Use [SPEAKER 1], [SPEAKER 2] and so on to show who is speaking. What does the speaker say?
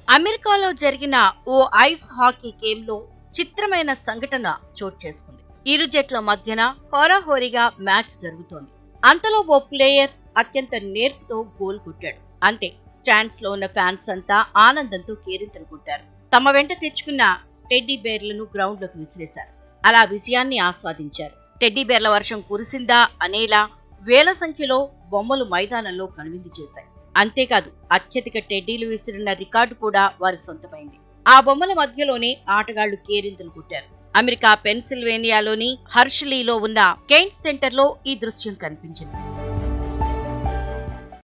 [SPEAKER 1] అమెరికాలో జరిగిన ఓ ice hockey game లో చిత్రమైన సంఘటన చోటు చేసుకుంది ఇరు జట్ల మధ్యన హోరాహోరీగా మ్యాచ్ జరుగుతోంది అంతలో ఓ ప్లేయర్ అత్యంత నేర్పుతో గోల్ కొట్టాడు అంతే స్టాండ్స్ లో ఉన్న ఫ్యాన్స్ అంతా ఆనందంతో కేరింతలు కొట్టారు తమ వెంట తెచ్చుకున్న టెడ్డీ బేర్లను గ్రౌండ్ లోకి విసిరేశారు అలా విజయాన్ని ఆస్వాదించారు టెడ్డీ బేర్ల వర్షం కురిసిందా అనేలా వేల సంఖ్యలో బొమ్మలు మైదానంలో కనువిందు చేశాయి అంతేకాదు అత్యధిక టెడ్డీలు విసిరిన రికార్డు కూడా వారి సొంతమైంది ఆ బొమ్మల మధ్యలోనే ఆటగాళ్లు కేరింతలు కొట్టారు అమెరికా పెన్సిల్వేనియాలోని హర్షలీలో ఉన్న కెయింట్ సెంటర్ లో ఈ దృశ్యం కనిపించింది